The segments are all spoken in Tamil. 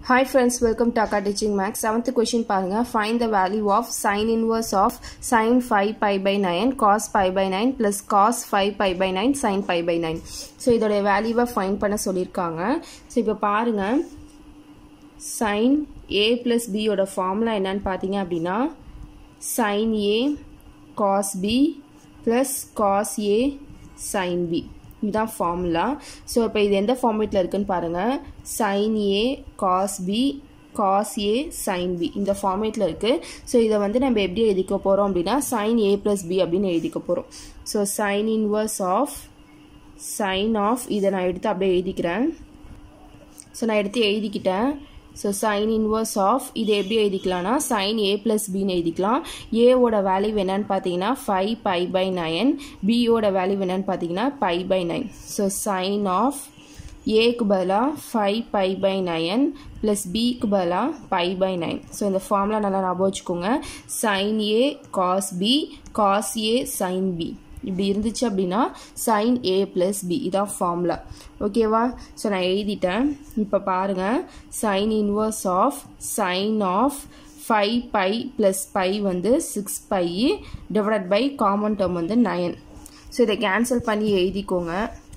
Hi friends, welcome to Akka Teaching Max. Seventh question பாருங்க find the value of sin inverse of sin 5 pi by 9 cos pi by 9 plus cos 5 pi by 9 sin pi by 9 so இதோடைய வேல்யூவை ஃபைண்ட் பண்ண சொல்லியிருக்காங்க ஸோ இப்போ பாருங்க sin a plus b யோட ஃபார்முலா என்னன்னு பார்த்தீங்க அப்படின்னா sin a cos b plus cos a sin b இதுதான் ஃபார்முலா ஸோ இப்போ இது எந்த ஃபார்மேட்டில் இருக்குன்னு பாருங்கள் sine A cos B cos A sine B இந்த ஃபார்மேட்டில் இருக்குது ஸோ இதை வந்து நம்ம எப்படி எழுதிக்க போகிறோம் அப்படின்னா சைன் ஏ ப்ளஸ் பி அப்படின்னு எழுதிக்க போகிறோம் so sine inverse of sine of இதை நான் எடுத்து அப்படியே எழுதிக்கிறேன் ஸோ நான் எடுத்து எழுதிக்கிட்டேன் ஸோ சைன் இன்வர்ஸ் ஆஃப் இது எப்படி எழுதிக்கலாம்னா சைன் ஏ ப்ளஸ் பின்னு எழுதிக்கலாம் ஏவோட வேல்யூ என்னன்னு பார்த்தீங்கன்னா ஃபைவ் பை பை நயன் பியோட வேல்யூ என்னன்னு பார்த்தீங்கன்னா pi by nine so sine of ஏக்கு பதிலாக five pi by nine plus பிக்கு பதிலாக பை பை நைன் ஸோ இந்த ஃபார்முலா நல்லா ஞாபகம் வச்சுக்கோங்க sine A cos B cos A sine B இப்படி இருந்துச்சு அப்படின்னா சைன் ஏ ப்ளஸ் பி இதான் ஃபார்முலா ஓகேவா ஸோ நான் எழுதிட்டேன் இப்போ பாருங்கள் sine inverse of sine of five pi plus pi வந்து six by divide by common term வந்து நயன் ஸோ இதை கேன்சல் பண்ணி எழுதிக்கோங்க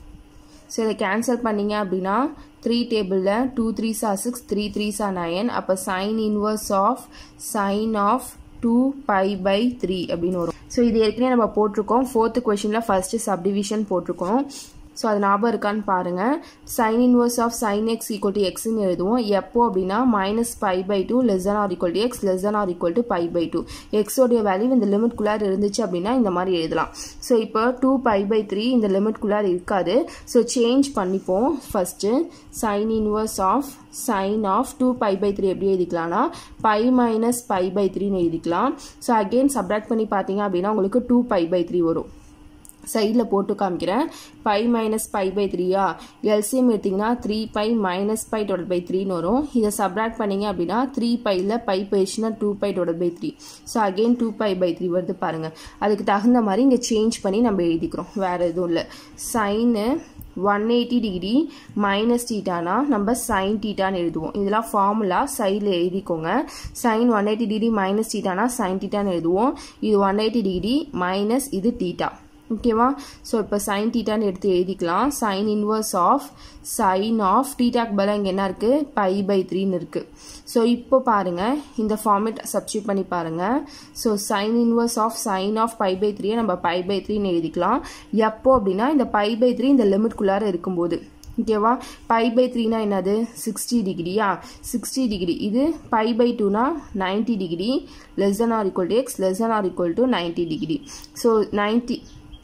ஸோ இதை கேன்சல் பண்ணிங்க அப்படின்னா த்ரீ டேபிளில் டூ த்ரீ சா சிக்ஸ் த்ரீ த்ரீ சா நயன் அப்போ sine inverse of sine of two pi by three அப்படின்னு வரும் ஸோ இது ஏற்கனவே நம்ம போட்டிருக்கோம் ஃபோர்த்து கொஷனில் ஃபஸ்ட்டு சப்டிவிஷன் போட்டிருக்கோம் ஸோ அது ஞாபகம் இருக்கான்னு பாருங்கள் sine inverse of sine x equal to எக்ஸ்னு எழுதுவோம் எப்போ அப்படின்னா minus pi by two less than or equal to x less than or equal to pi by two எக்ஸோடைய வேல்யூ இந்த லிமிட்குள்ளார் இருந்துச்சு அப்படின்னா இந்த மாதிரி எழுதலாம் ஸோ இப்போ டூ பை பை த்ரீ இந்த லிமிட்குள்ளார் இருக்காது ஸோ சேஞ்ச் பண்ணிப்போம் first sine inverse of sine of two pi by three எப்படி எழுதிக்கலாம்னா பை மைனஸ் பை பை த்ரீன்னு எழுதிக்கலாம் ஸோ அகெயின் சப்ராக்ட் பண்ணி பார்த்தீங்க அப்படின்னா உங்களுக்கு டூ பை பை த்ரீ வரும் சைடில் போட்டு காமிக்கிறேன் பை மைனஸ் பை பை த்ரீயா எல்சிஎம் எடுத்திங்கன்னா three pi minus pi total by த்ரீன்னு வரும் இதை சப்ராக்ட் பண்ணிங்க அப்படின்னா த்ரீ பையில் பை போயிடுச்சுன்னா two pi total by three so again two pi by three வருது பாருங்கள் அதுக்கு தகுந்த மாதிரி இங்கே சேஞ்ச் பண்ணி நம்ம எழுதிக்கிறோம் வேறு எதுவும் இல்லை sine one eighty degree minus டீட்டானா நம்ம சைன் டீட்டான்னு எழுதுவோம் இதெல்லாம் ஃபார்முலா சைடில் எழுதிக்கோங்க sine one eighty degree minus டீட்டானா சைன் டீட்டான்னு எழுதுவோம் இது ஒன் எயிட்டி டிகிரி மைனஸ் இது டீட்டா ஓகேவா ஸோ இப்போ சைன் டீட்டான்னு எடுத்து எழுதிக்கலாம் sine inverse of sine of டீட்டாக்கு பதிலாக இங்கே என்ன இருக்குது பை பை த்ரீன்னு இருக்குது ஸோ இப்போ பாருங்கள் இந்த ஃபார்மேட் சப்ஸ்டியூட் பண்ணி பாருங்கள் so sine inverse of sine of pi by த்ரீயை நம்ம பை பை த்ரீன்னு எழுதிக்கலாம் எப்போ அப்படின்னா இந்த பை பை த்ரீ இந்த லிமிட்குள்ளார இருக்கும்போது ஓகேவா பை பை த்ரீனா என்னது சிக்ஸ்டி டிகிரியா சிக்ஸ்டி டிகிரி இது பை பை டூனா ninety degree less than or equal to x less than or equal to ninety degree so ninety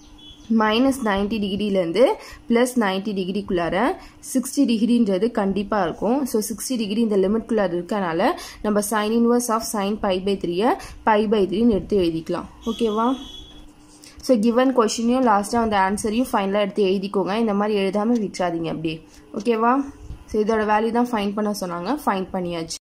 minus ninety டிகிரிலேருந்து ப்ளஸ் நைன்டி டிகிரிக்குள்ளார சிக்ஸ்டி டிகிரின்றது கண்டிப்பாக இருக்கும் ஸோ சிக்ஸ்டி டிகிரி இந்த லிமிட்குள்ளார இருக்கனால நம்ம sine inverse of sine pi by த்ரீயை பை பை த்ரீன்னு எடுத்து எழுதிக்கலாம் ஓகேவா ஸோ கிவன் கொஷினையும் லாஸ்ட்டாக அந்த ஆன்சரையும் ஃபைனலாக எடுத்து எழுதிக்கோங்க இந்த மாதிரி எழுதாமல் விட்டுறாதீங்க அப்படியே ஓகேவா ஸோ இதோட வேல்யூ தான் ஃபைன் பண்ண சொன்னாங்க ஃபைன் பண்ணியாச்சு